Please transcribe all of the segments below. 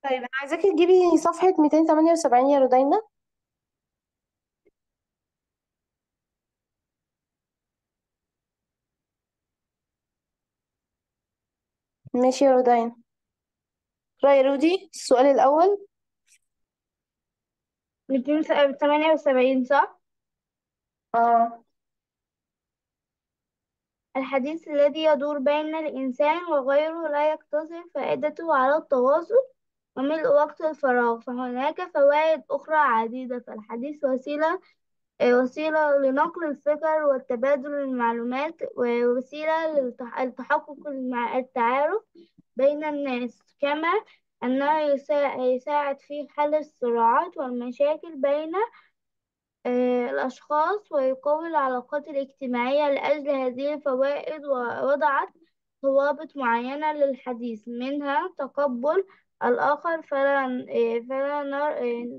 طيب انا عايزاكي تجيبي صفحة 278 يا رودينا ماشي يا رودينا رأي رودي السؤال الأول 278 صح؟ اه الحديث الذي يدور بين الإنسان وغيره لا يقتصر فائدته على التواصل وملء وقت الفراغ فهناك فوائد أخرى عديدة فالحديث وسيلة آه، وسيلة لنقل الفكر والتبادل المعلومات ووسيلة للتحقق مع التعارف بين الناس كما أنه يسا- يساعد في حل الصراعات والمشاكل بين آه، الأشخاص ويقوي العلاقات الاجتماعية لأجل هذه الفوائد ووضعت ضوابط معينة للحديث منها تقبل الآخر فلا آه، فلا نر- آه،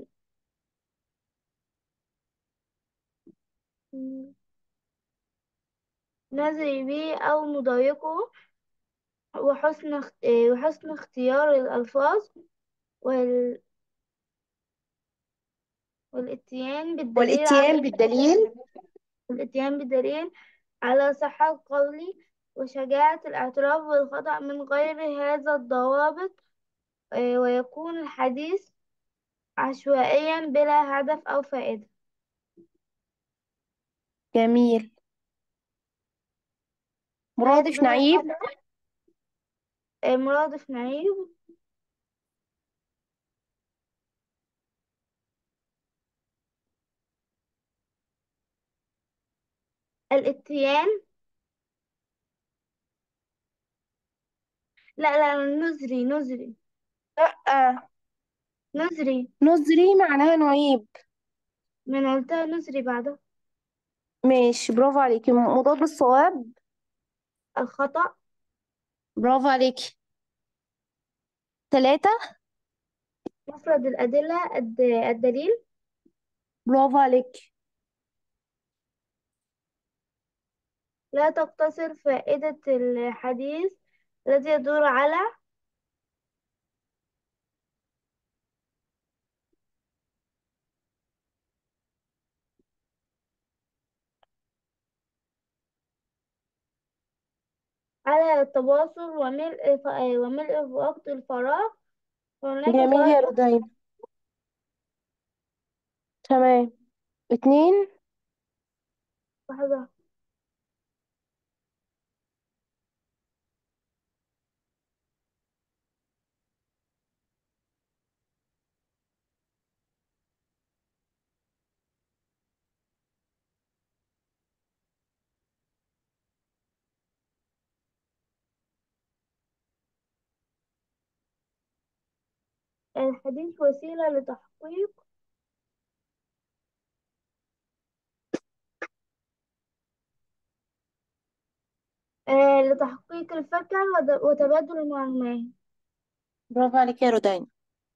نزري به أو نضايقه وحسن اخت- آه، وحسن اختيار الألفاظ وال... والاتيان بالدليل على والاتيان بالدليل الاتيان بالدليل على صحة قولي وشجاعة الاعتراف بالخطأ من غير هذا الضوابط آه، ويكون الحديث عشوائيا بلا هدف أو فائدة جميل هل مرادف يدل نعيب آه، مرادف نعيب الاتيان لا لا نزري نزري لأ نزري نظري معناها نعيب من قلتها نزري بعدها ماشي برافو عليكي مضاد الصواب الخطأ برافو عليكي ثلاثة مفرد الأدلة الد- الدليل برافو عليكي لا تقتصر فائدة الحديث الذي يدور على على التواصل وملء ف- وملء وقت الفراغ وهناك جميل فوائد يا رودينا تمام اتنين لحظة الحديث وسيلة لتحقيق آه لتحقيق الفكر ود- وتبادل المعلومات برافو عليكي يا رودينا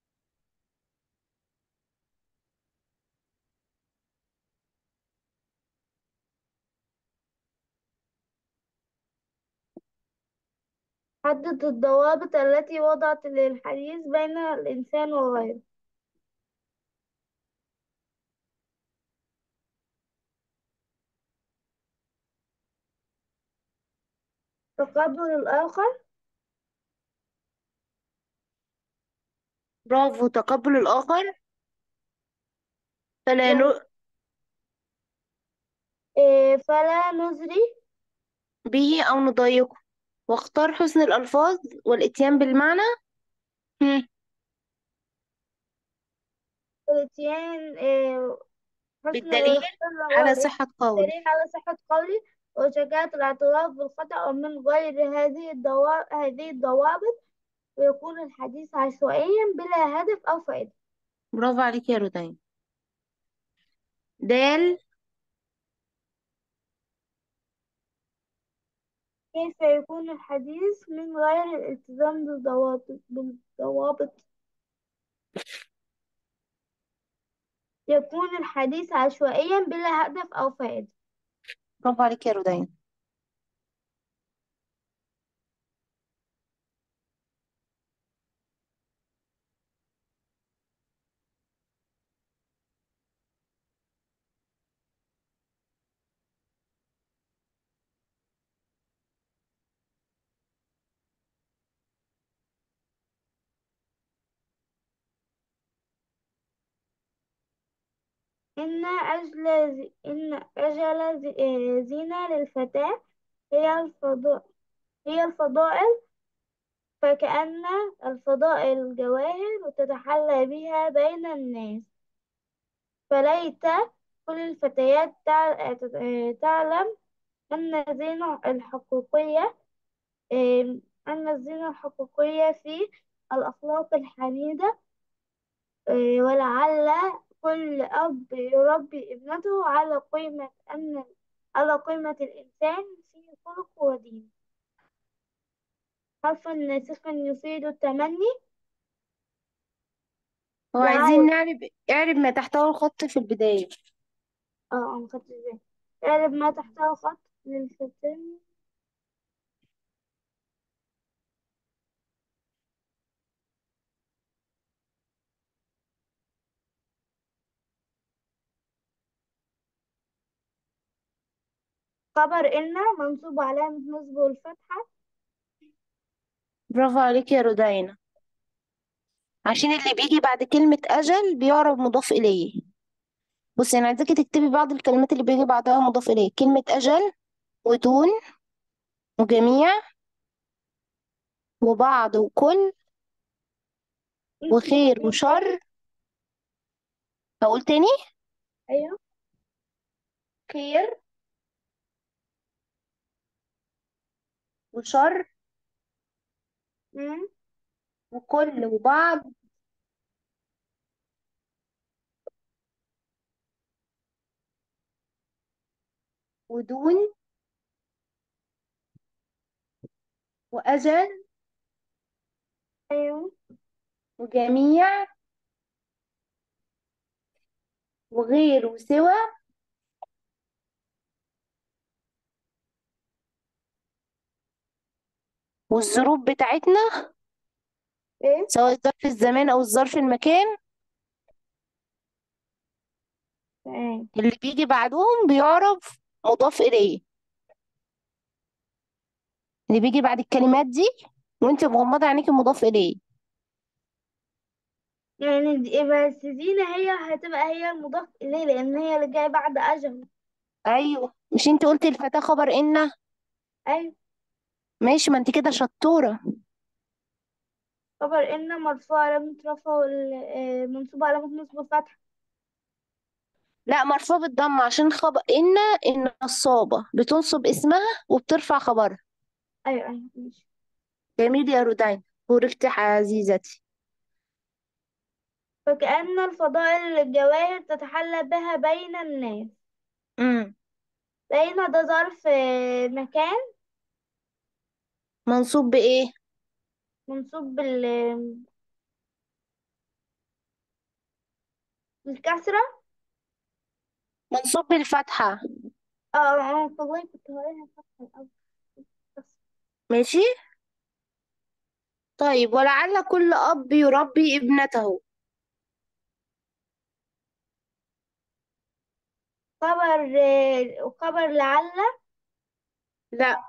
حدد الضوابط التي وضعت للحديث بين الإنسان وغيره تقبل الآخر برافو تقبل الآخر فلا لا ن... آه فلا نزري به أو نضايقه واختار حسن الألفاظ والإتيان بالمعنى هم. الاتيان آه حسن بالدليل والاختيار على صحة قول والدليل على صحة قولي وشجاعة الاعتراف بالخطأ ومن غير هذه الضوابط هذه الضوابط ويكون الحديث عشوائيا بلا هدف أو فائدة برافو عليكي يا رودين دال كيف يكون الحديث من غير الالتزام بالضوابط بالضوابط يكون الحديث عشوائيا بلا هدف أو فائدة برافو عليكي يا رودين إن أجل ز- إن أجل ز- آه، زينة للفتاة هي الفضاء هي الفضائل فكأن الفضائل الجواهر وتتحلى بها بين الناس فليت كل الفتيات تع- آه، تعلم أن الزينة الحقيقية آه، أن الزينة الحقيقية في الأخلاق الحميدة آه، ولعل كل أب يربي ابنته على قيمة أن على قيمة الإنسان في خلق ودين حرف ناسخ يفيد التمني هو عايزين وعايز نعرب اعرب ما تحته الخط في البداية اه اه مخدتش بالي اعرب ما تحته خط للفتاة خبر إن منصوب علامة نصبه الفتحة برافو عليك يا رودينا عشان اللي بيجي بعد كلمة أجل بيعرب مضاف إليه بصي أنا عايزاكي تكتبي بعض الكلمات اللي بيجي بعدها مضاف إليه كلمة أجل ودون وجميع وبعض وكل انت وخير تاني وشر أقول تاني ايوه خير وشر مم. وكل وبعض ودون وأجل ايوه وجميع وغير وسوى والظروف بتاعتنا ايه سواء ظرف الزمان أو الظرف المكان تمام اللي بيجي بعدهم بيعرف مضاف إليه اللي بيجي بعد الكلمات دي وانت مغمضة عينيك مضاف إليه يعني دي بس زينة هي هتبقى هي المضاف إليه لأن هي اللي جاية بعد أجل أيوه مش انت قلتي الفتاة خبر إن أيوة ماشي ما انت كده شطورة خبر إن مرفوع علامة رفعه ال- آه، منصوب علامة نصب الفتحة لا مرفوع بالضمة عشان خبر إن إن نصابة بتنصب اسمها وبترفع خبرها أيوة أيوة ماشي جميل يا رودين بوركت عزيزتي فكأن الفضائل الجواهر تتحلى بها بين الناس امم بين ده ظرف آه، مكان منصوب بإيه منصوب بال بالكسرة منصوب بالفتحة اه اه والله كنت هقولها فتحة الأول بس ماشي طيب ولعل كل أب يربي ابنته خبر آه، وخبر لعل لا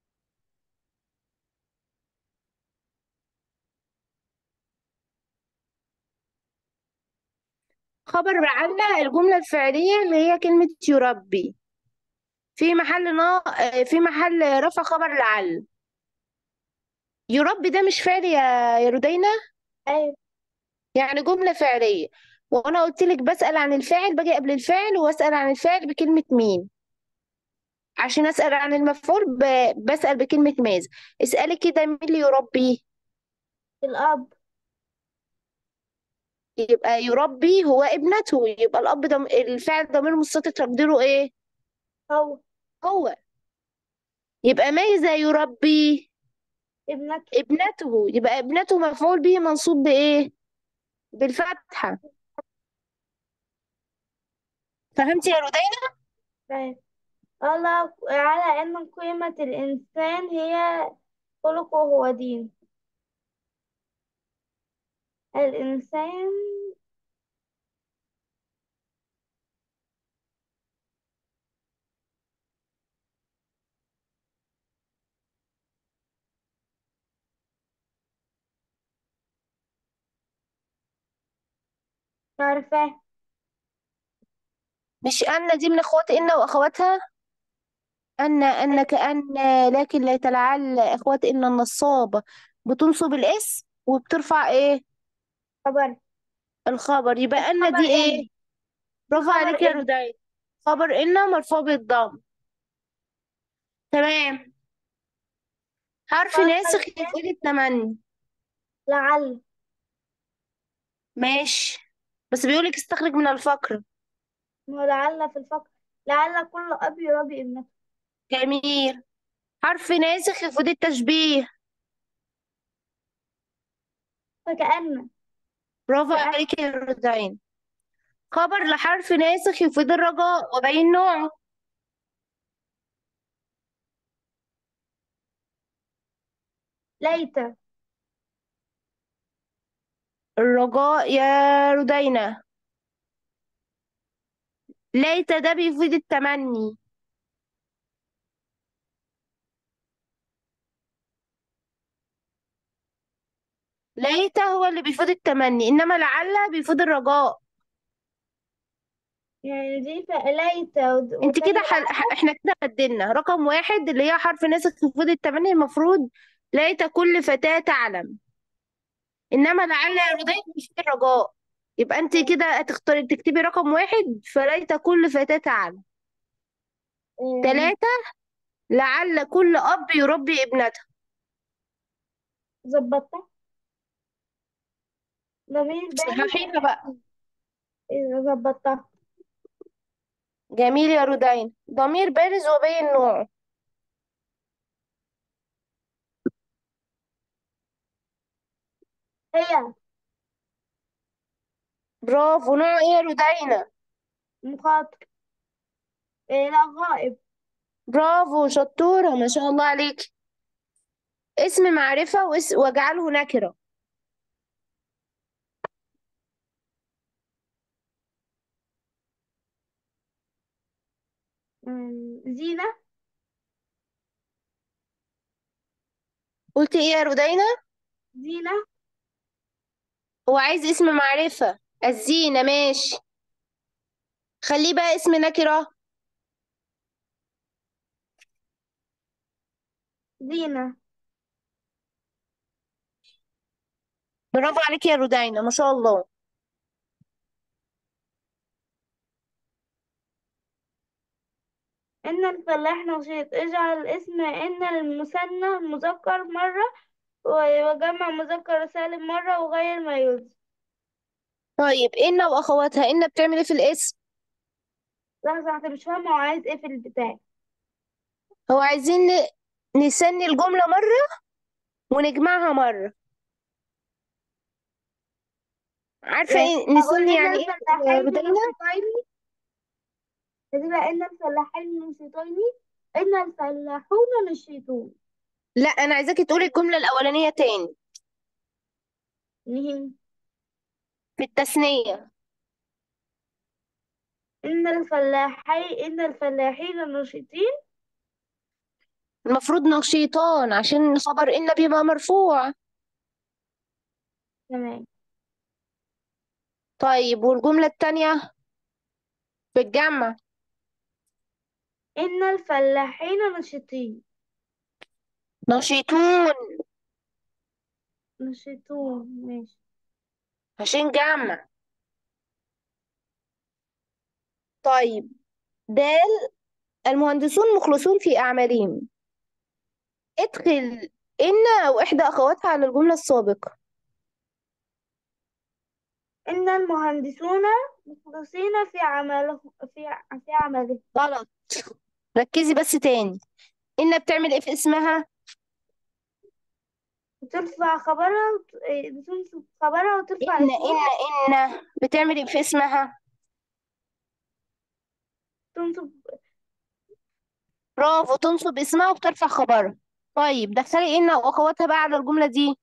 خبر لعل الجملة الفعلية اللي هي كلمة يربي في محل نا... آه، في محل رفع خبر لعل يربي ده مش فعل يا يا رودينا أيوة يعني جملة فعلية وانا قلت لك بسأل عن الفاعل باجي قبل الفاعل واسأل عن الفاعل بكلمة مين عشان اسأل عن المفعول ب... بسأل بكلمة ماذا اسألي كده مين اللي يربي الأب يبقى يربي هو ابنته يبقى الاب ده الفاعل ضمير مستتر تقديره ايه هو هو يبقى ماذا يربي ابنك ابنته يبقى ابنته مفعول به منصوب بايه بالفتحة فهمتي يا رودينا طيب الله على أن قيمة الإنسان هي خلقه هو دين الإنسان عارفاه مش أن دي من أخوات إن وأخواتها أن أن كأن لكن ليت لعل أخوات إن النصابة بتنصب الاسم وبترفع إيه خبر الخبر يبقى أن خبر دي إن إيه برافو خبر عليك يا إن رودين خبر إن مرفوع بالضم تمام حرف خبر ناسخ إن يفيد التمني لعل ماشي بس بيقولك استخرج من الفقر ما هو لعل في الفقر لعل كل أب يربي ابنته جميل حرف ناسخ يفيد التشبيه فكأن برافو كأن عليك يا رودين خبر لحرف ناسخ يفيد الرجاء وبين نوعه ليت الرجاء يا رودينا ليت ده بيفيد التمني ليت هو اللي بيفيد التمني انما لعل بيفيد الرجاء يعني دي فليت ود- انت والتانية كده حل... ح- احنا كده بدلنا رقم واحد اللي هي حرف ناسخ يفيد التمني المفروض ليت كل فتاة تعلم انما لعل يا رودين بيفيد الرجاء يبقى انت لعل كده هتختاري تكتبي رقم واحد فليت كل فتاة تعلم إيه، ثلاثة لعل كل أب يربي ابنته ظبطتها ضمير بارز صححيها بقى إيه، ظبطتها جميل يا رودين ضمير بارز وبين نوعه هي برافو نوع ايه يا رودينا مخاطب إيه، لا غائب برافو شطورة ما شاء الله عليك اسم معرفة واسم واجعله نكرة مم، زينة قلت ايه يا رودينا زينة هو عايز اسم معرفة الزينة ماشي خليه بقى اسم نكرة زينة برافو عليك يا رودينا ما شاء الله إن الفلاح نشيط اجعل الاسم إن المثنى المذكر مرة وجمع مذكر سالم مرة وغير ما يلزم طيب إن وأخواتها إن بتعمل ايه في الاسم لحظة أنت مش فاهمة هو عايز إيه في البتاع هو عايزين ن- نسني الجملة مرة ونجمعها مرة عارفة يعني ايه أقول نسني إن يعني ايه يا الفلاحين رودينا نشيطين تبقى إن الفلاحين نشيطين إن الفلاحون نشيطون لا أنا عايزاكي تقولي الجملة الأولانية تاني نهي في التثنية إن الفلاحين إن الفلاحين نشيطين المفروض نشيطان عشان خبر إن بيبقى مرفوع تمام طيب والجملة التانية في الجمع إن الفلاحين نشيطين نشيطون نشيطون ماشي عشان جمع طيب دال المهندسون مخلصون في أعمالهم ادخل إن أو إحدى أخواتها على الجملة السابقة إن المهندسون مخلصين في عمله في ع- في عمله غلط ركزي بس تاني إن بتعمل إيه في اسمها بترفع خبرها وت- إيه، بتنصب خبرها وترفع إن اسمها إن إن بتعمل إيه في اسمها تنصب برافو تنصب اسمها وبترفع خبرها طيب دخلي إن وأخواتها بقى على الجملة دي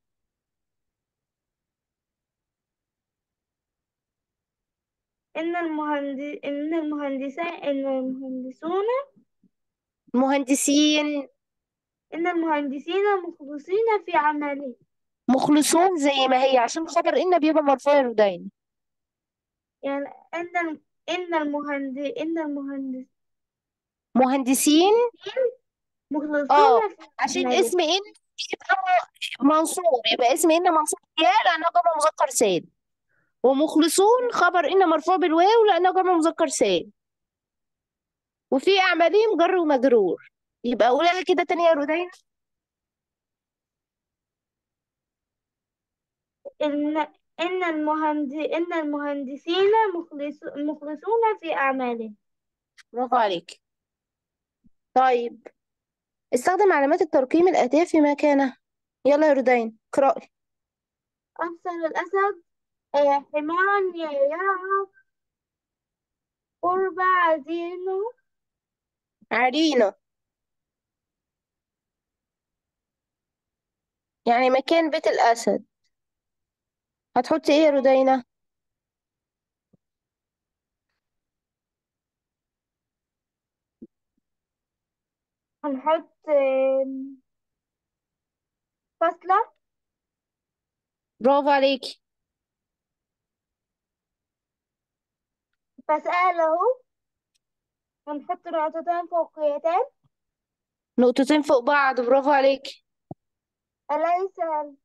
إن المهندس إن المهندسين إن المهندسون المهندسين إن المهندسين مخلصين في عملهم مخلصون زي ما هي عشان خبر إن بيبقى مرفوع يا رودين يعني إن إن المهندس إن المهندس مهندسين اه مخلصون في عشان أعمالهم اسم ان يبقى م- منصوب يبقى اسم ان منصوب يا لانه جمع مذكر سالم ومخلصون خبر ان مرفوع بالواو لانه جمع مذكر سالم وفي اعمالهم جر ومجرور يبقى قولها كده تاني يا رودين إن إن المهندس إن المهندسين مخلص مخلصون في أعمالهم برافو عليك طيب استخدم علامات الترقيم الآتية في مكانها يلا يا رودين اقرأي أرسل الأسد آه، حمارا يرعى قرب عزينه عرينة يعني مكان بيت الأسد هتحطي ايه يا رودينة هنحط آم، فاصلة برافو عليكي فسأله هنحط نقطتين فوقيتين نقطتين فوق بعض برافو عليكي أليس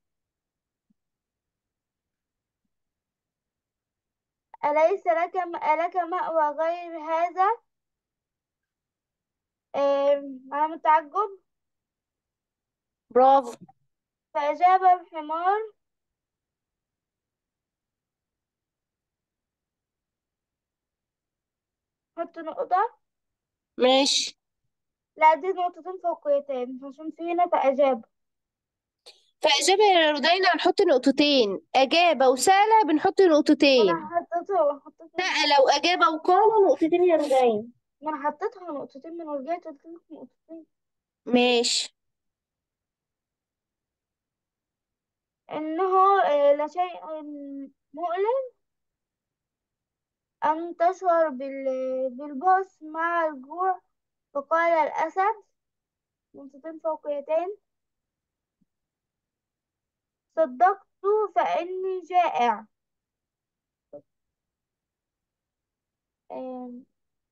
أليس لك لك مأوى غير هذا آم، علامة تعجب برافو فأجاب الحمار حط نقطة ماشي لا دي نقطتين فوقيتين عشان في هنا فأجاب فإجابة يا رودينة هنحط نقطتين أجابة وسألة بنحط نقطتين أنا حطيته حطيته لا لو أجابة وقالوا نقطتين يا رودين ما أنا حطيتها نقطتين من ورجعت قلت لك نقطتين ماشي إنه آه، لشيء مؤلم أن تشعر بال- بالبؤس مع الجوع فقال الأسد نقطتين فوقيتين صدقت فإني جائع آم،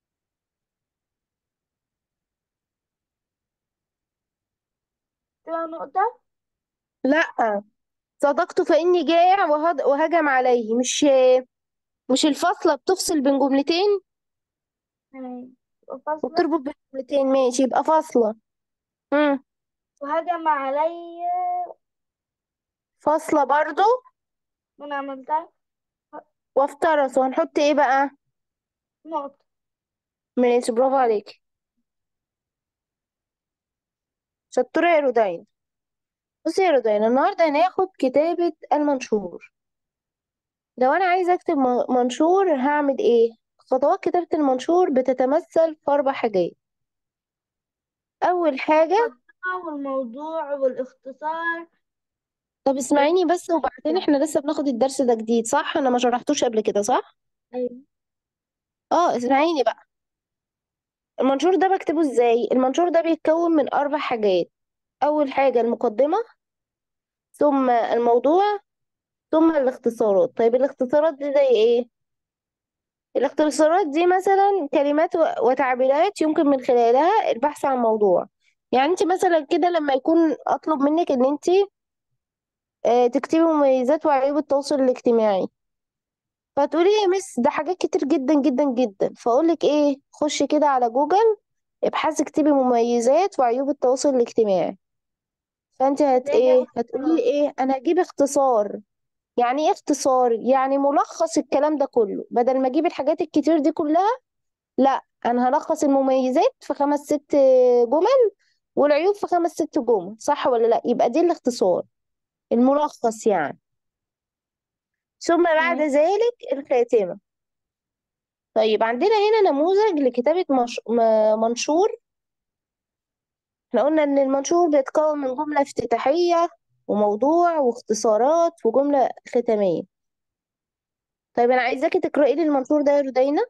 تبقى نقطة لا صدقت فإني جائع وهد- وهجم عليه مش مش الفاصلة بتفصل بين جملتين تمام فاصلة وبتربط بين جملتين ماشي يبقى فاصلة مم. وهجم علي فاصلة برضو وأنا عملتها وافترس وهنحط ايه بقى نقطة ماشي برافو عليك شطورة يا رودين بصي يا رودين النهاردة هناخد كتابة المنشور لو أنا عايزة أكتب م- منشور هعمل ايه خطوات كتابة المنشور بتتمثل في أربع حاجات أول حاجة المقدمة والموضوع والاختصار طب اسمعيني بس وبعدين احنا لسه بناخد الدرس ده جديد صح أنا ما شرحتوش قبل كده صح أيوة اه اسمعيني بقى المنشور ده بكتبه ازاي المنشور ده بيتكون من أربع حاجات أول حاجة المقدمة ثم الموضوع ثم الاختصارات طيب الاختصارات دي زي ايه الاختصارات دي مثلا كلمات و- وتعبيرات يمكن من خلالها البحث عن موضوع يعني انت مثلا كده لما يكون اطلب منك ان انت آه، تكتبي مميزات وعيوب التواصل الاجتماعي فتقولي يا مس ده حاجات كتير جدا جدا جدا فاقول لك ايه خشي كده على جوجل ابحثي اكتبي مميزات وعيوب التواصل الاجتماعي فانت هت زي ايه جاب هتقولي لي ايه انا هجيب اختصار يعني ايه اختصار يعني ملخص الكلام ده كله بدل ما اجيب الحاجات الكتير دي كلها لا انا هلخص المميزات في خمس ست جمل والعيوب في خمس ست جمل صح ولا لا يبقى دي الاختصار الملخص يعني ثم بعد تمام ذلك الخاتمة طيب عندنا هنا نموذج لكتابة مش... م- منشور احنا قلنا ان المنشور بيتكون من جملة افتتاحية وموضوع واختصارات وجملة ختامية طيب انا عايزاكي تقرأي لي المنشور ده يا رودينا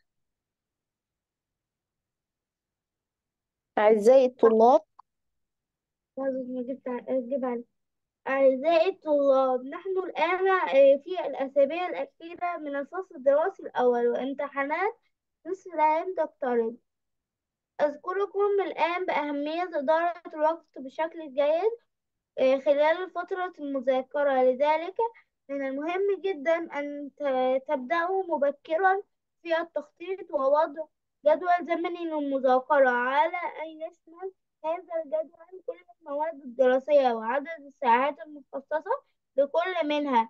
أعزائي الطلاب لازم نجيب تع- نجيب عليه أعزائي الطلاب نحن الآن آه، في الأسابيع الأخيرة من الفصل الدراسي الأول وامتحانات نصف الأيام تقترب أذكركم الآن بأهمية إدارة الوقت بشكل جيد آه، خلال فترة المذاكرة لذلك من المهم جدا أن ت- تبدأوا مبكرا في التخطيط ووضع جدول زمني للمذاكرة على أن يشمل هذا الجدول كل المواد الدراسية وعدد الساعات المخصصة لكل منها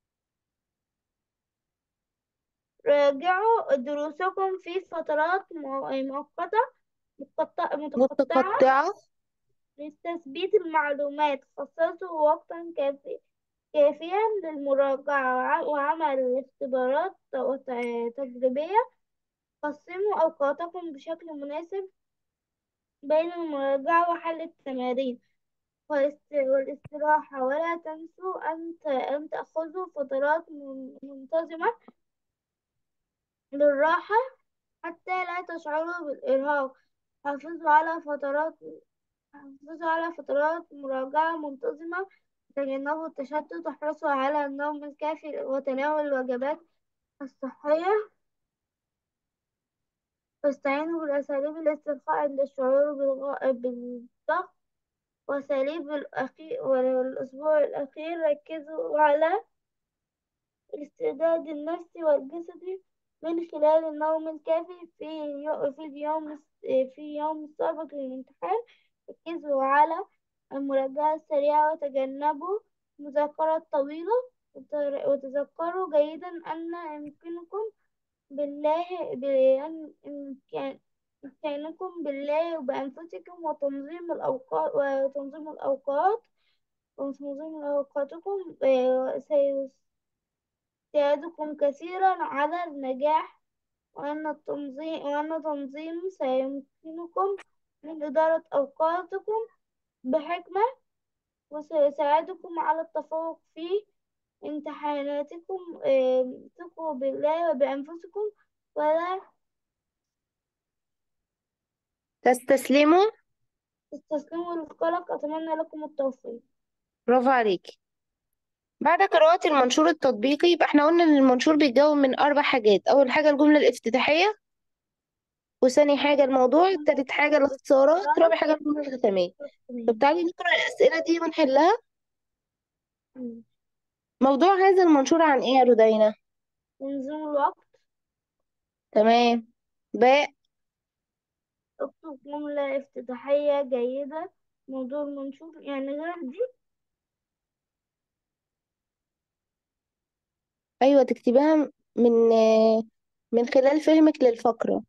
راجعوا دروسكم في فترات مؤ- مؤقتة مقطع- متقطعة متقطعة لتثبيت المعلومات خصصوا وقتا كافي كافيا للمراجعة وع- وعمل اختبارات وت- تجريبية قسموا أوقاتكم بشكل مناسب بين المراجعة وحل التمارين والاست- والاستراحة ولا تنسوا أن ت- أن تأخذوا فترات من- منتظمة للراحة حتى لا تشعروا بالإرهاق حافظوا على فترات حافظوا على فترات مراجعة منتظمة تجنبوا التشتت واحرصوا على النوم الكافي وتناول الوجبات الصحية واستعينوا بالأساليب الاسترخاء عند الشعور بالغ- بالضغط وأساليب الأخير والأسبوع الأخير ركزوا على الاستعداد النفسي والجسدي من خلال النوم الكافي في يو- في اليوم في اليوم السابق للامتحان ركزوا على المراجعة السريعة وتجنبوا المذاكرة الطويلة وتر- وتذكروا جيدا أن يمكنكم بالله بأن إمكان إمكانكم بالله وبأنفسكم وتنظيم الأوقات وتنظيم الأوقات وتنظيم أوقاتكم آه، سيساعدكم كثيرا على النجاح وأن التنظيم وأن تنظيم سيمكنكم من إدارة أوقاتكم بحكمة وسيساعدكم على التفوق في امتحاناتكم آم، ثقوا بالله وبأنفسكم ولا تستسلموا تستسلموا للقلق أتمنى لكم التوفيق برافو عليك بعد قراءة المنشور التطبيقي يبقى احنا قلنا ان المنشور بيتكون من اربع حاجات اول حاجة الجملة الافتتاحية وثاني حاجة الموضوع تالت حاجة الاختصارات رابع حاجة الجملة الختامية طب تعالي نقرأ الأسئلة دي ونحلها موضوع هذا المنشور عن ايه يا رودينا تنظيم الوقت تمام باء اكتب جملة افتتاحية جيدة موضوع المنشور يعني غير دي ايوه تكتبها من من خلال فهمك للفقرة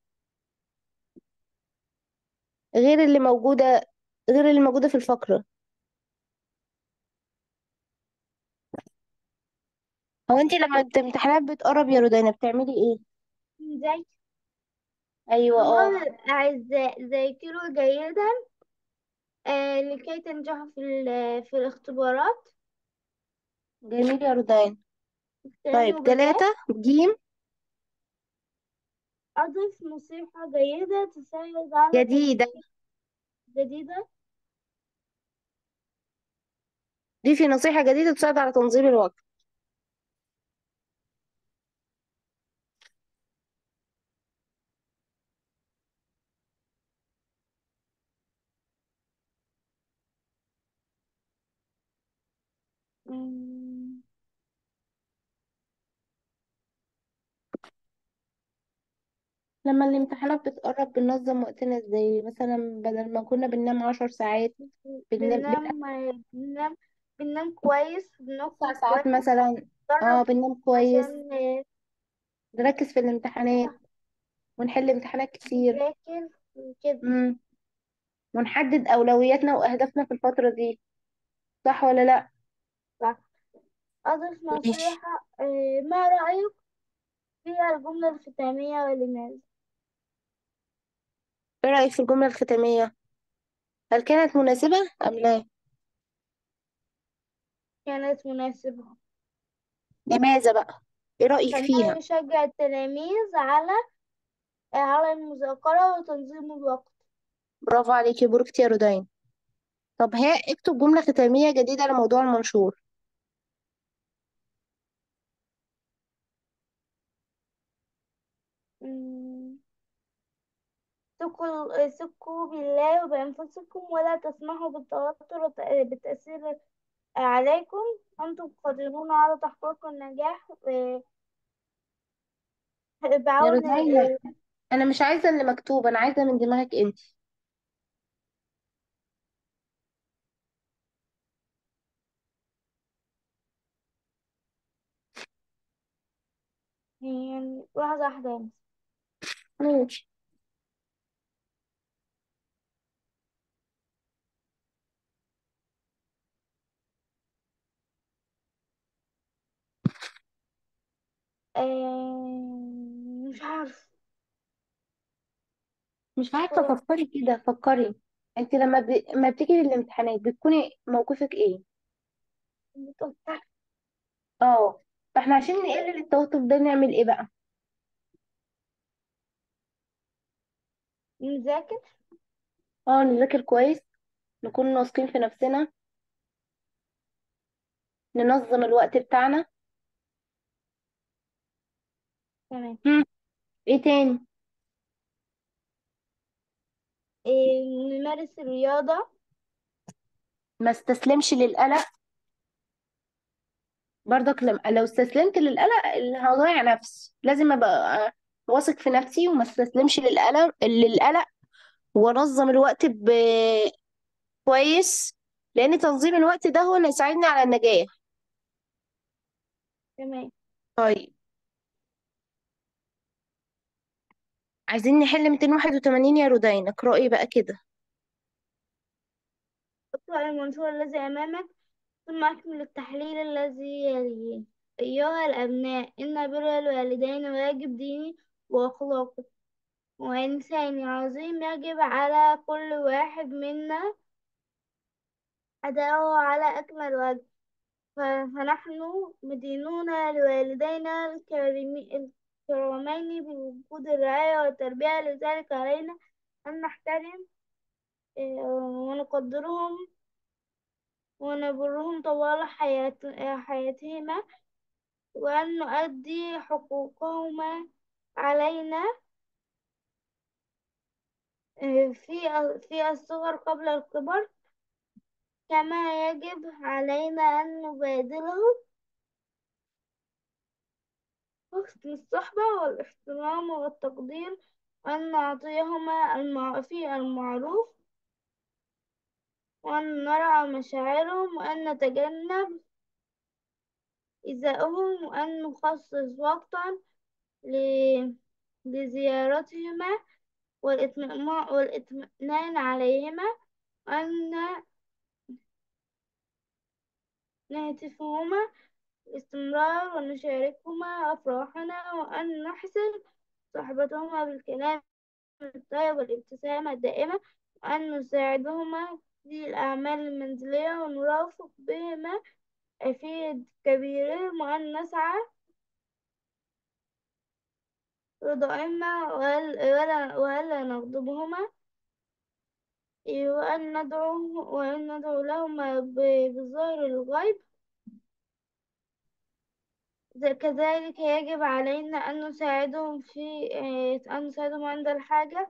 غير اللي موجودة غير اللي موجودة في الفقرة هو انت لما الامتحانات بتقرب يا رودينا بتعملي ايه زي ايوه اه أيها الأعزاء ذاكروا جيدا آه لكي تنجحوا في ال- في الاختبارات جميل يا رودينا استعينوا طيب بالله ثلاثة جيم أضف نصيحة جيدة تساعد على جديدة تنظيم جديدة ضيفي نصيحة جديدة تساعد على تنظيم الوقت مم، لما الامتحانات بتقرب بننظم وقتنا ازاي مثلا بدل ما كنا بننام عشر ساعات بننام بننام بننام بننام بننام كويس تسع بناكل ساعات كويس مثلا اه جرب بننام كويس عشان آه، نركز في الامتحانات ونحل امتحانات كتير نذاكر كده امم ونحدد أولوياتنا وأهدافنا في الفترة دي صح ولا لأ صح أضف ماشي نصيحة آه، ما رأيك في الجملة الختامية ولماذا ايه رأيك في الجملة الختامية هل كانت مناسبة أم لا كانت مناسبة لماذا بقى ايه رأيك لأنها فيها يشجع التلاميذ على على المذاكرة وتنظيم الوقت برافو عليكي بوركتي يا رودين طب ها اكتب جملة ختامية جديدة لموضوع المنشور مم، ثقوا ثقوا بالله وبأنفسكم ولا تسمحوا بالتوتر والت- بالتأثير عليكم أنتم قادرون على تحقيق النجاح آه، يا بعون رودينا ال- انا مش عايزه اللي مكتوب انا عايزه من دماغك انت يعني لحظة واحدة بس. ماشي آه، مش عارف مش عارفه فكري كده فكري انت لما ب... ما بتيجي للامتحانات بتكوني موقفك ايه متوترة اه فاحنا عشان نقلل التوتر ده نعمل ايه بقى نذاكر اه نذاكر كويس نكون واثقين في نفسنا ننظم الوقت بتاعنا تمام هم. ايه تاني آه، نمارس الرياضة ما استسلمش للقلق برضك لم... لو استسلمت للقلق اللي هضيع نفسي لازم ابقى واثق في نفسي وما استسلمش للقلق للقلق وانظم الوقت ب... كويس لان تنظيم الوقت ده هو اللي يساعدني على النجاح تمام طيب عايزين نحل 281 يا رودين اقرأي بقى كده اقرأ المنشور الذي أمامك ثم أكمل التحليل الذي يليه أيها الأبناء إن بر الوالدين واجب ديني وأخلاقي وإنساني عظيم يجب على كل واحد منا أداؤه على أكمل وجه ف- فنحن مدينون لوالدينا الكريم- الكرامين بوجود الرعاية والتربية لذلك علينا أن نحترم آه، ونقدرهم ونبرهم طوال حيات حياتهما وأن نؤدي حقوقهما علينا آه، في في الصغر قبل الكبر كما يجب علينا أن نبادلهم حسن الصحبة والاحترام والتقدير وأن نعطيهما المع... في المعروف وأن نرعى مشاعرهم وأن نتجنب إيذائهم وأن نخصص وقتا ل... لزيارتهما والإطمئنان والإطمئنان عليهما وأن نهتفهما باستمرار ونشاركهما أفراحنا وأن نحسن صحبتهما بالكلام الطيب والابتسامة الدائمة وأن نساعدهما في الأعمال المنزلية ونرافق بهما في كبيرهم وأن نسعى رضائهما وأل- ولا وألا نغضبهما وأن ندعو وأن ندعو لهما ب- بظاهر الغيب كذلك يجب علينا أن نساعدهم في آه، أن نساعدهم عند الحاجة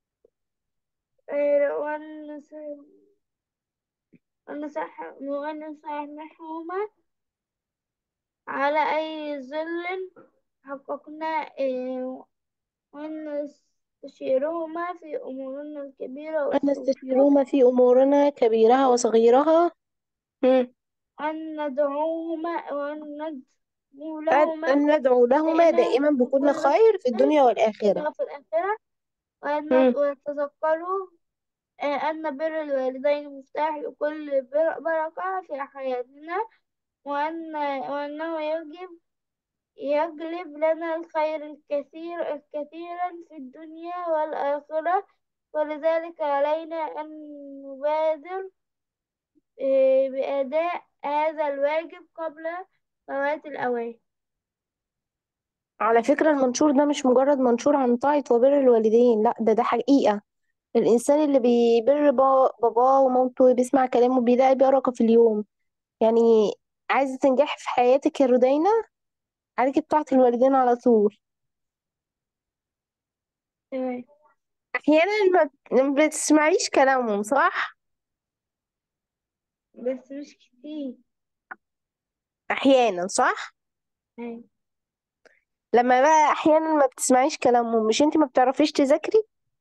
آه، وأن نس- وأن نسح- وأن نسامحهما على أي ظل حققنا آه، وأن نستشيرهما في أمورنا الكبيرة أن والصغيرة نستشيرهما في أمورنا كبيرها وصغيرها هم. أن ندعوهما وأن ندعو أن لهما أن ندعو لهما دائما دائما بكل بكل خير في خير الدنيا والآخرة في الآخرة وأن هم. وتذكروا آه، أن بر الوالدين مفتاح لكل بر- بركة في حياتنا وأن وأنه يجب يجلب لنا الخير الكثير الكثيرا في الدنيا والآخرة ولذلك علينا أن نبادر آه، بأداء هذا الواجب قبل فوات الأوان على فكرة المنشور ده مش مجرد منشور عن طاعة وبر الوالدين لا ده ده حقيقة الإنسان اللي بيبر با- باباه ومامته وبيسمع كلامه بيلاقي بركة في اليوم يعني عايزة تنجحي في حياتك يا رودينا عليكي بطاعة الوالدين على طول تمام أحيانا ما ما بتسمعيش كلامهم صح؟ بس مش كتير أحيانا صح؟ أيوة. لما بقى أحيانا ما بتسمعيش كلامهم مش انتي ما بتعرفيش تذاكري؟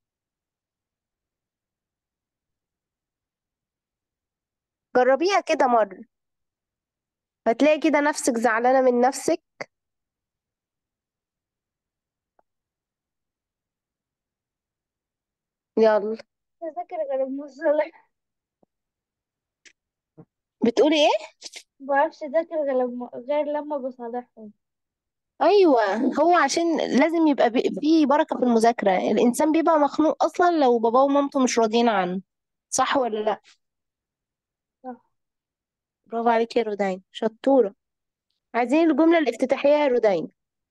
جربيها كده مرة هتلاقي كده نفسك زعلانة من نفسك يلا مش هذاكر غير المصطلح بتقولي ايه؟ مبعرفش أذاكر غير لما غير لما بصالحهم ايوه هو عشان لازم يبقى بي- فيه بركة في المذاكرة الانسان بيبقى مخنوق اصلا لو باباه ومامته مش راضيين عنه صح ولا لا صح برافو عليكي يا رودين شطورة عايزين الجملة الافتتاحية يا رودين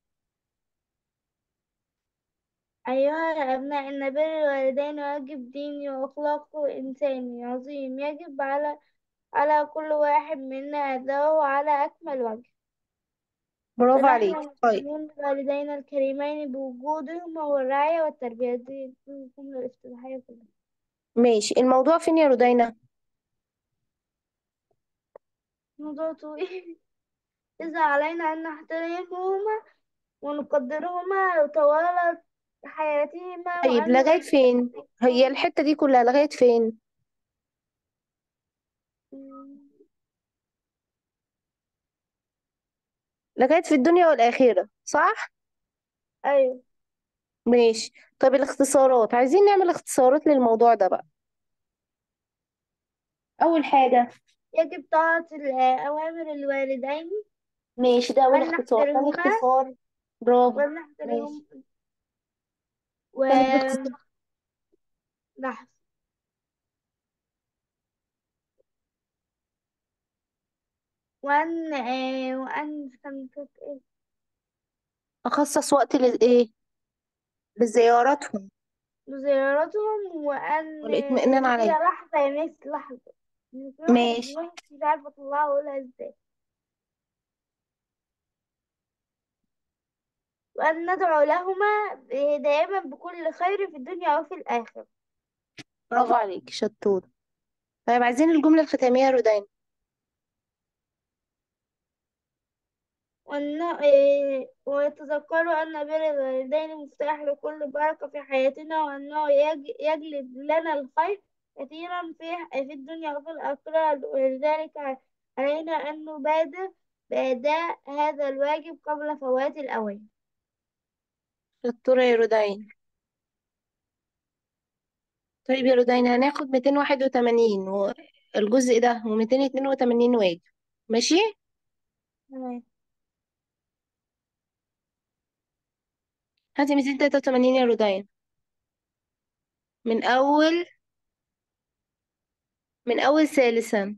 أيها الأبناء إن بر الوالدين واجب ديني وأخلاقي وإنساني عظيم يجب على على كل واحد منا أداؤه على أكمل وجه برافو فنحن عليكي طيب ملزمون بوالدينا الكريمين بوجودهما والرعاية والتربية دي الجملة الافتتاحية كلها ماشي الموضوع فين يا رودينا موضوع طويل إذا علينا أن نحترمهما ونقدرهما طوال حياتهما طيب وأن لغاية فين هي الحتة دي كلها لغاية فين لغاية في الدنيا والآخرة صح أيوة ماشي طيب الاختصارات عايزين نعمل اختصارات للموضوع ده بقى أول حاجة يجب طاعة ال- أوامر الوالدين ماشي ده أول وأن اختصار تاني نحترمهما اختصار برافو وأن ماشي نحترمهم تالت اختصار ولحظة وأن آه، وأن كان كانت إيه أخصص وقت لإيه لزيارتهم لزيارتهم وأن والاطمئنان هي عليه لحظة يا مس لحظة نروح ماشي نروح مش عارفة أطلعها وأقولها إزاي وأن ندعو لهما دائما بكل خير في الدنيا وفي الآخرة برافو عليك شطور طيب عايزين الجملة الختامية يا رودين وأن إيه، ويتذكروا أن بر الوالدين مفتاح لكل بركة في حياتنا وأنه يج- يجلب لنا الخير كثيرا في في الدنيا وفي الآخرة ولذلك علينا أن نبادر بأداء هذا الواجب قبل فوات الأوان شطورة يا رودين طيب يا رودين هناخد 281 والجزء ده و282 واجب ماشي تمام هاتي 283 يا رودين من أول من أول ثالثا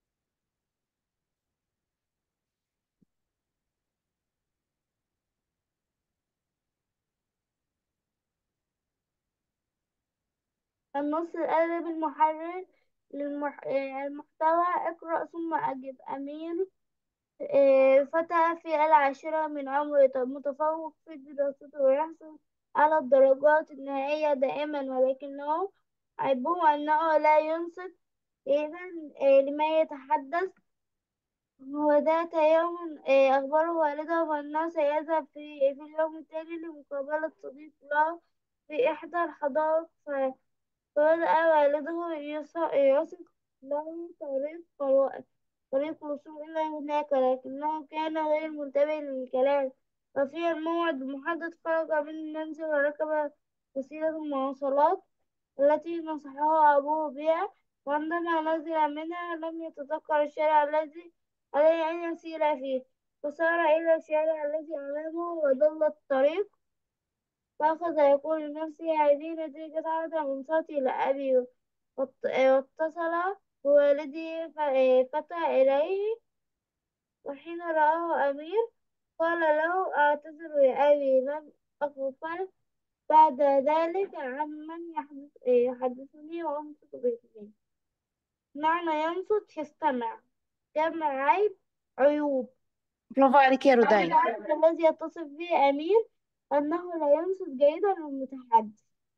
النص الأدبي المحرر للمح... آه، المحتوى اقرأ ثم أجب أمين آه، فتى في العاشرة من عمره متفوق في دراسته ويحصل على الدرجات النهائية دائما ولكنه عيبه أنه لا ينصت إذا لما يتحدث وذات يوم آه، أخبره والده أنه سيذهب في في اليوم التالي لمقابلة صديق له في إحدى الحدائق فبدأ والده يص- يصف له طريق الو- طريق الوصول إلى هناك لكنه كان غير منتبه للكلام ففي الموعد المحدد خرج من المنزل وركب وسيلة المواصلات التي نصحه أبوه بها وعندما نزل منها لم يتذكر الشارع الذي عليه أن يسير فيه فسار إلى الشارع الذي أمامه وضل الطريق فأخذ يقول لنفسه هذه نتيجة عودة من صوتي لأبي وات- واتصل بوالدي ف- فتى إليه وحين رآه أمير قال له أعتذر يا أبي لم أغفر بعد ذلك عمن يحدث يحدثني وأنصت باسمي معنى ينصت يستمع جمع عيب عيوب برافو عليك يا رودين العيب الذي يتصف به أمير أنه لا ينصت جيدا للمتحدث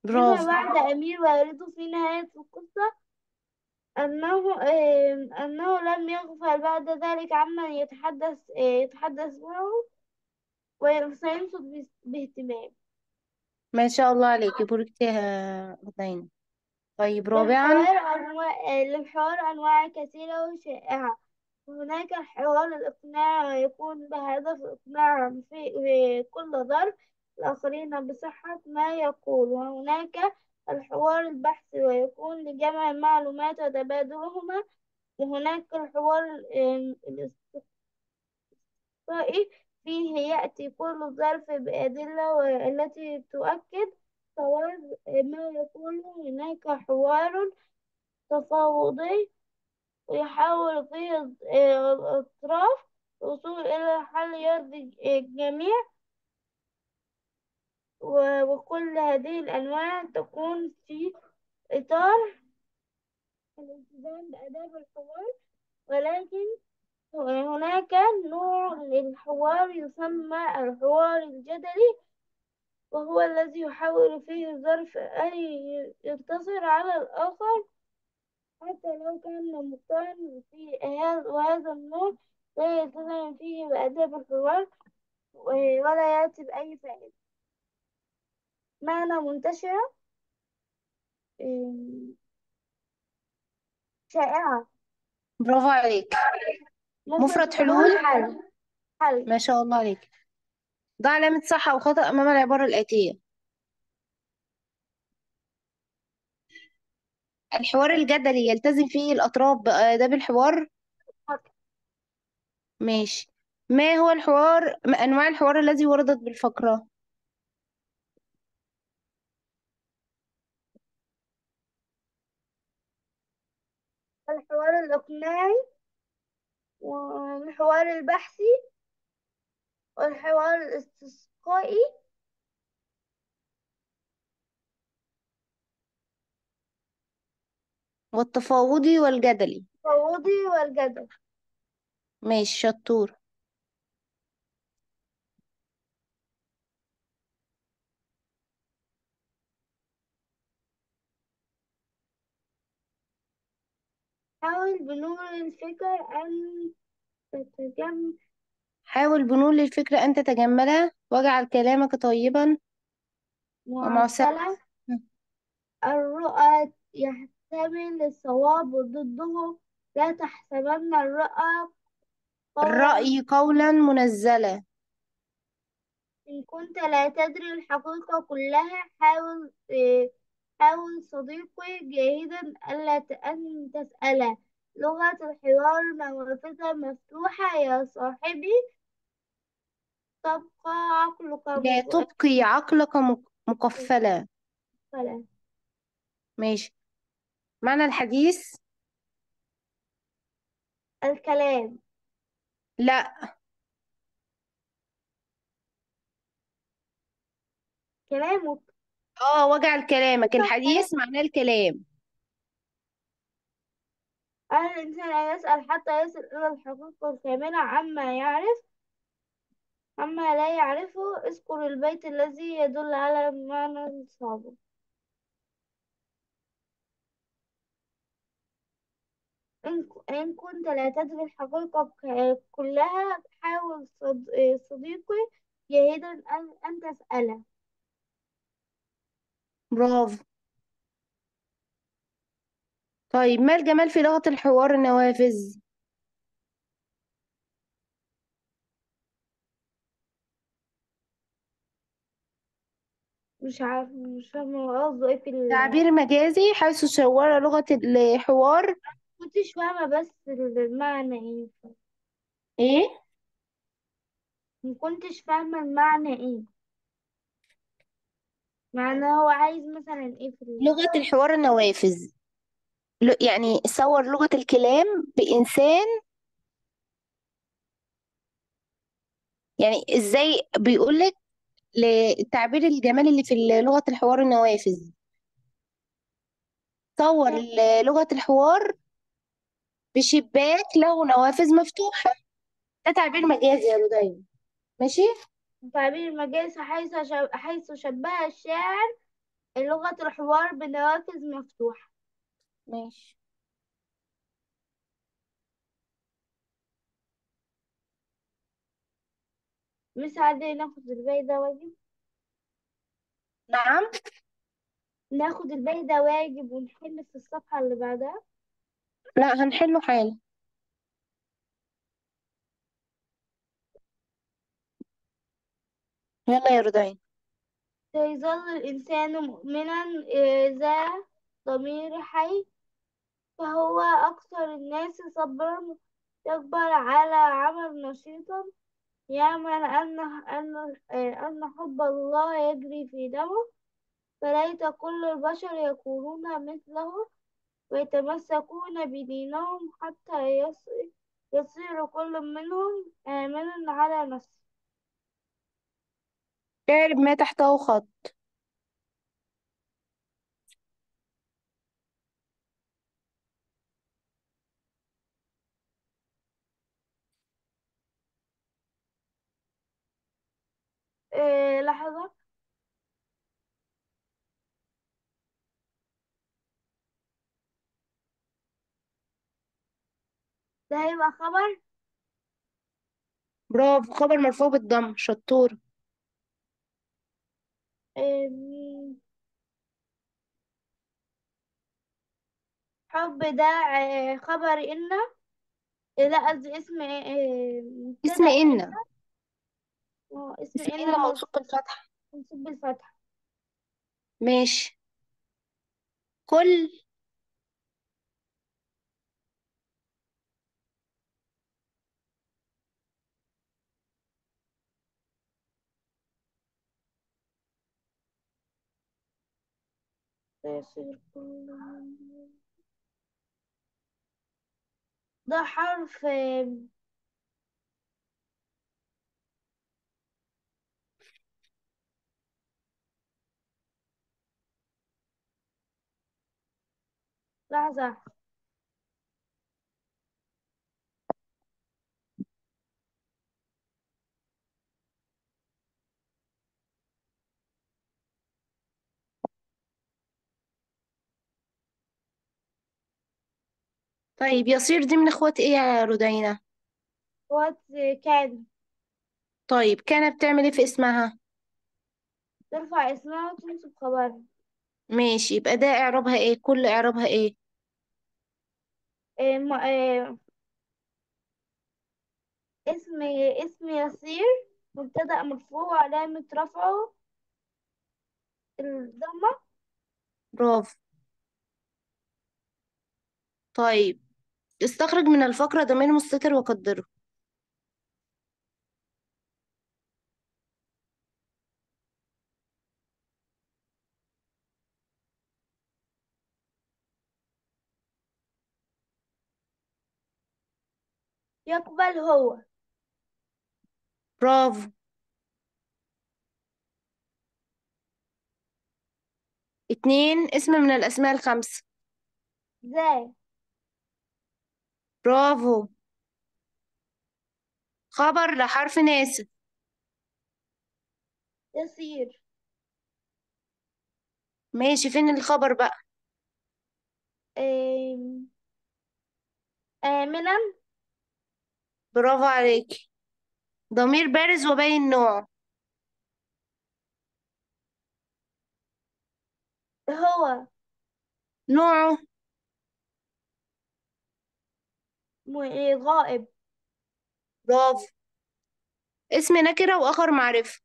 فيما برافو بعد أمير ويرد في نهاية القصة أنه آه، أنه لم يغفل بعد ذلك عمن يتحدث آه، يتحدث معه وسينصت بس- باهتمام ما شاء الله عليكي بوركتي يا غدينا طيب رابعا للحوار أنواع آه، للحوار أنواع كثيرة وشائعة هناك الحوار الإقناعي ويكون بهدف إقناع في في كل ظرف الآخرين بصحة ما يقول وهناك الحوار البحثي ويكون لجمع المعلومات وتبادلهما وهناك الحوار ال- الاستقصائي فيه يأتي كل ظرف بأدلة والتي تؤكد صواب ما يقوله هناك حوار تفاوضي ويحاول فيه الأطراف الوصول إلى حل يرضي الجميع و- وكل هذه الأنواع تكون في إطار الالتزام بآداب الحوار ولكن هناك نوع للحوار يسمى الحوار الجدلي وهو الذي يحاول فيه الظرف أن ينتصر على الآخر حتى لو كان مقتنع في هذا وهذا النوع لا يلتزم فيه بآداب الحوار و- ولا يأتي بأي فائدة معنى منتشرة إيه، شائعة برافو عليك مفرد مفرد حلول حلول حل حل ما شاء الله عليك ضع علامة صح أو خطأ أمام العبارة الآتية الحوار الجدلي يلتزم فيه الأطراف بآداب الحوار ماشي ما هو الحوار ما أنواع الحوار الذي وردت بالفقرة الحوار الإقناعي والحوار البحثي والحوار الاستسقائي والتفاوضي والجدلي التفاوضي والجدل ماشي شطور حاول بنور الفكر أن تتجمع حاول بنور للفكرة أن تتجملها واجعل كلامك طيبا ومعسرا معسلة الرؤى يحتمل الصواب ضده لا تحسبن الرؤى قولا الرأي قولا منزلا إن كنت لا تدري الحقيقة كلها حاول إيه، حاول صديقي جاهدا ألا ت- أن تسأله لغة الحوار نوافذ مفتوحة يا صاحبي تبقى عقلك لا تبقي عقلك مق- مقفلا مغفلا ماشي معنى الحديث الكلام لا كلامك اه واجعل كلامك الحديث معناه الكلام على الإنسان أن يسأل حتى يصل إلى الحقيقة الكاملة عما يعرف عما لا يعرفه اذكر البيت الذي يدل على معنى الصابر إن إن كنت لا تدري الحقيقة ك- كلها حاول صد... صديقي جاهدا أن أن تسأله برافو طيب ما الجمال في لغة الحوار النوافذ مش عارف مش فاهمة قصده ايه في ال تعبير مجازي حيث صور لغة الحوار كنتش فاهمة بس المعنى ايه ايه مكنتش فاهمة المعنى ايه معنى هو عايز مثلا ايه في ال... لغة الحوار النوافذ ل- يعني صور لغة الكلام بإنسان يعني ازاي بيقولك للتعبير الجمالي اللي في لغة الحوار النوافذ صور ل- لغة الحوار بشباك له نوافذ مفتوحة ده تعبير مجازي يا رودين ماشي تعبير مجازي حيث شب... حيث شبه الشاعر لغة الحوار بنواقز مفتوحة ماشي مش عادي ناخد الباقي ده واجب نعم ناخد الباقي ده واجب ونحل في الصفحة اللي بعدها لا هنحله حالا يلا يا رودين سيظل الإنسان مؤمنا إذا ضمير حي فهو أكثر الناس صبرا يقبل على عمل نشيطا يعمل أن أن أن حب الله يجري في دمه فليت كل البشر يكونون مثله ويتمسكون بدينهم حتى يص- يصير كل منهم آمنا على نفسه اعرب ما تحته خط إيه لحظة ده هيبقى خبر برافو خبر مرفوع بالضم شطور إيه حب ده آه، خبر إن إيه لا قصدي اسم إيه اسم مبتدأ إن آه، اسم اسم إن إن منصوب بالفتح منصوب بالفتح ماشي كل يصير كل ده حرف آه، لحظة طيب يصير دي من اخوات ايه يا رودينا وات كان طيب كانت بتعمل ايه في اسمها ترفع اسمها وتنصب خبرها ماشي يبقى ده اعرابها ايه كل اعرابها ايه إيه م- إيه اسم اسم يسير مبتدأ مرفوع وعلامة رفعه الضمة برافو طيب استخرج من الفقرة ضمير مستتر وقدره يقبل هو برافو اتنين اسم من الاسماء الخمسة ذا برافو خبر لحرف ناسب يسير ماشي فين الخبر بقى إيه آمنا برافو عليك ضمير بارز وباين نوعه هو نوعه م- إيه غائب برافو اسم نكرة وآخر معرفة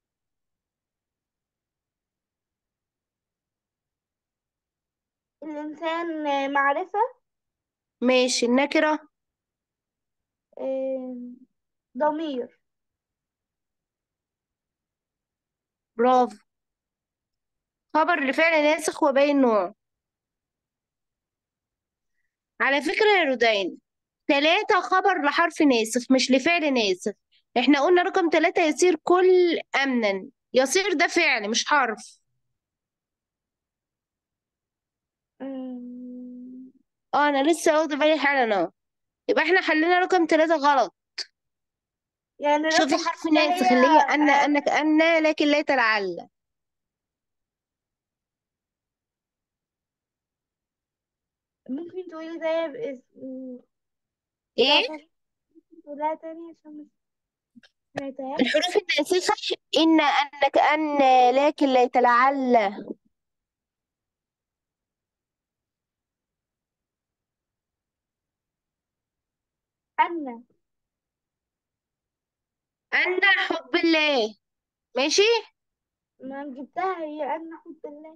الإنسان آه، معرفة ماشي النكرة إيه ضمير برافو خبر لفعل ناسخ وباين نوعه على فكرة يا رودين تلاتة خبر لحرف ناسخ مش لفعل ناسخ احنا قلنا رقم تلاتة يصير كل أمنا يصير ده فعل مش حرف أمم، اه انا لسه واخدة بالي حالا اهو يبقى احنا حلينا رقم تلاتة غلط يعني شوفي رقم حرف ستة هي ناسخ اللي هي أن آمن أنك أن لكن ليت لعل ممكن تقولي طيب اسم ايه بتاعتها ممكن تقولها تاني عشان مش سمعتهاش الحروف الناسخة إن أن كأن لكن ليت لعل أنا أن حب الله ماشي ما جبتها هي أنا حب الله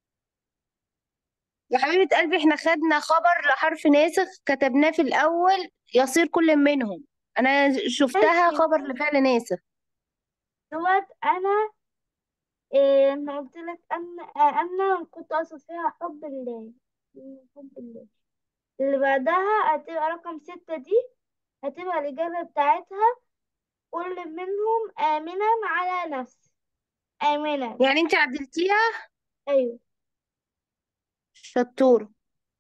يا حبيبة قلبي احنا خدنا خبر لحرف ناسخ كتبناه في الأول يصير كل منهم أنا شفتها ماشي خبر لفعل ناسخ دوت أنا إيه أنا قلت لك أنا آه، أنا كنت أقصد فيها حب الله حب الله اللي بعدها هتبقى رقم ستة دي هتبقى الإجابة بتاعتها كل منهم آمنا على نفسه آمنا يعني انت عدلتيها أيوه شطورة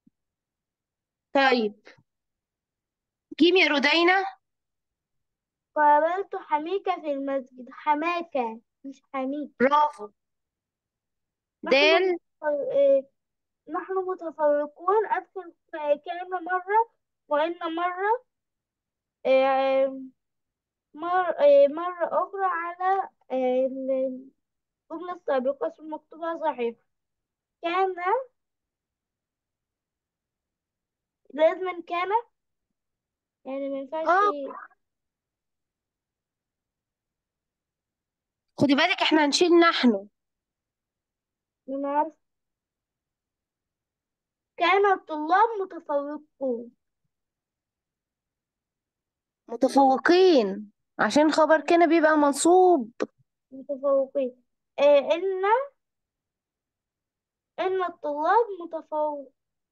طيب جيم يا رودينا قابلت حميكة في المسجد حماكة مش حميك برافو نحن دال متفر- إيه، نحن متفرقون أدخل كان مرة وإن مرة إيه، مر إيه، مرة أخرى على إيه، الجملة السابقة ثم مكتوبة صحيح كان لازم كان يعني ما ينفعش اه خدي بالك احنا هنشيل نحن من عارف كان الطلاب متفوقون متفوقين عشان خبر كان بيبقى منصوب متفوقين إيه، إن إن الطلاب متفوقون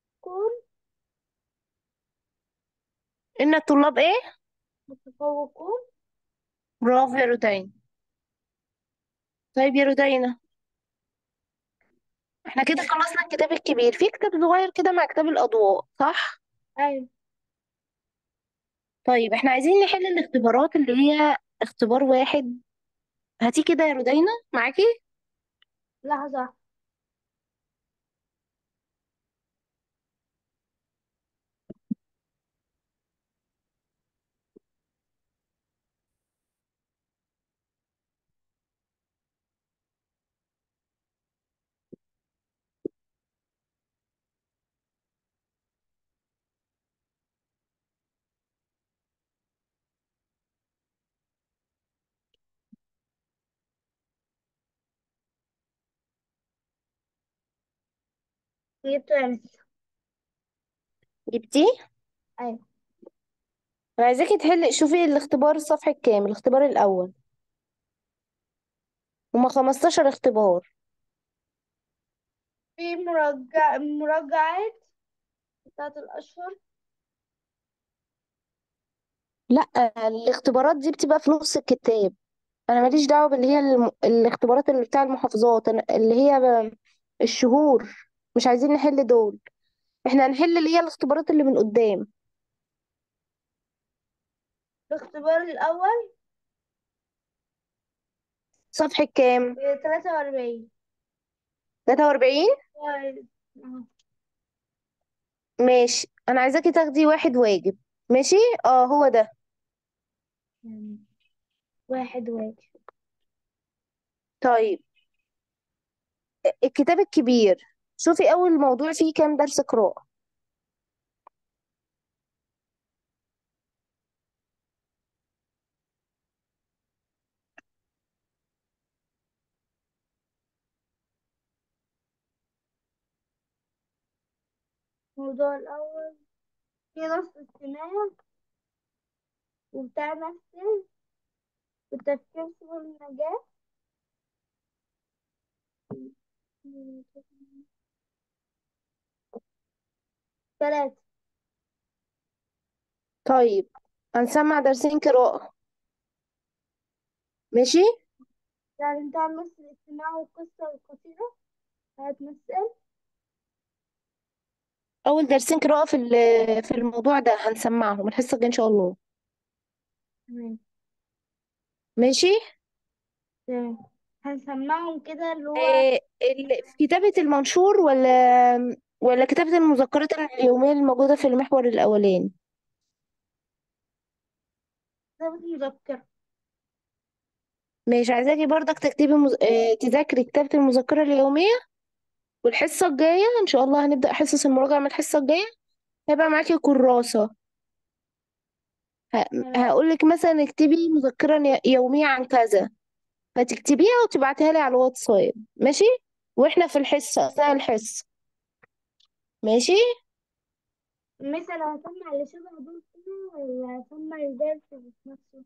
إن الطلاب ايه متفوقون برافو يا رودينا طيب يا رودينا احنا كده خلصنا الكتاب الكبير في كتاب صغير كده مع كتاب الأضواء صح أيوة طيب احنا عايزين نحل الاختبارات اللي هي اختبار واحد هاتي كده يا رودينا معاكي لحظة جبت أمس جبتيه أيوة انا عايزاكي تحلي شوفي الاختبار الصفحة الكام الاختبار الأول هما 15 اختبار في مرجع مراجعات بتاعت الأشهر لا الاختبارات دي بتبقى في نص الكتاب انا ماليش دعوة باللي هي الم... الاختبارات اللي بتاع المحافظات أنا... اللي هي ب... الشهور مش عايزين نحل دول احنا هنحل اللي هي الاختبارات اللي من قدام الاختبار الأول صفحة كام تلاتة وأربعين 43 ماشي انا عايزاكي تاخدي واحد واجب ماشي اه هو ده واحد واحد طيب الكتاب الكبير شوفي اول موضوع فيه كام درس قراءة الموضوع الأول في نص استماع وبتاع نفسي والتفكير سبل النجاة ثلاثة طيب هنسمع درسين قراءة ماشي يعني انت هتمثل الاستماع والقصة القصيرة هتمثل اول درسين قراءة في ال- في الموضوع ده هنسمعهم الحصة الجاية ان شاء الله تمام ماشي تمام هنسمعهم كده اللي هو آه ال- في كتابة المنشور ولا ولا كتابة المذكرات اليومية الموجودة في المحور الأولاني كتابة مذكرة مش عايزاكي برضك تكتبي مز... آه، تذاكري كتابة المذكرة اليومية والحصة الجاية إن شاء الله هنبدأ حصص المراجعة من الحصة الجاية هيبقى معاكي كراسة ه... تمام هقولك مثلا اكتبي مذكرة ي- يومية عن كذا فتكتبيها وتبعتيها لي على الواتساب ماشي واحنا في الحصة أثناء الحصة ماشي مثلا هسمع اللي شبه دول كده ولا هسمع الدرس ذات نفسه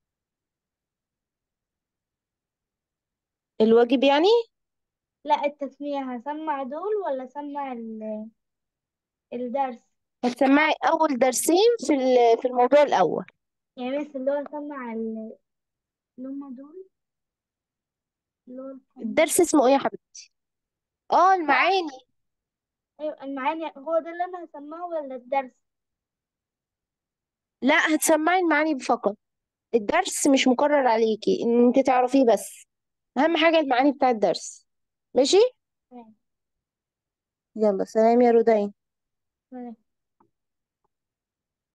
الواجب يعني لا التسمية هسمع دول ولا هسمع ال- الدرس هتسمعي أول درسين في ال- في الموضوع الأول يعني مثل اللي هو هسمع ال- اللي هما دول اللي هو القانون الدرس اسمه ايه يا حبيبتي اه المعاني ايوه المعاني هو ده اللي انا هسمعه ولا الدرس لا هتسمعي المعاني فقط الدرس مش مقرر عليكي ان انت تعرفيه بس اهم حاجة المعاني بتاع الدرس ماشي تمام يلا سلام يا رودين تمام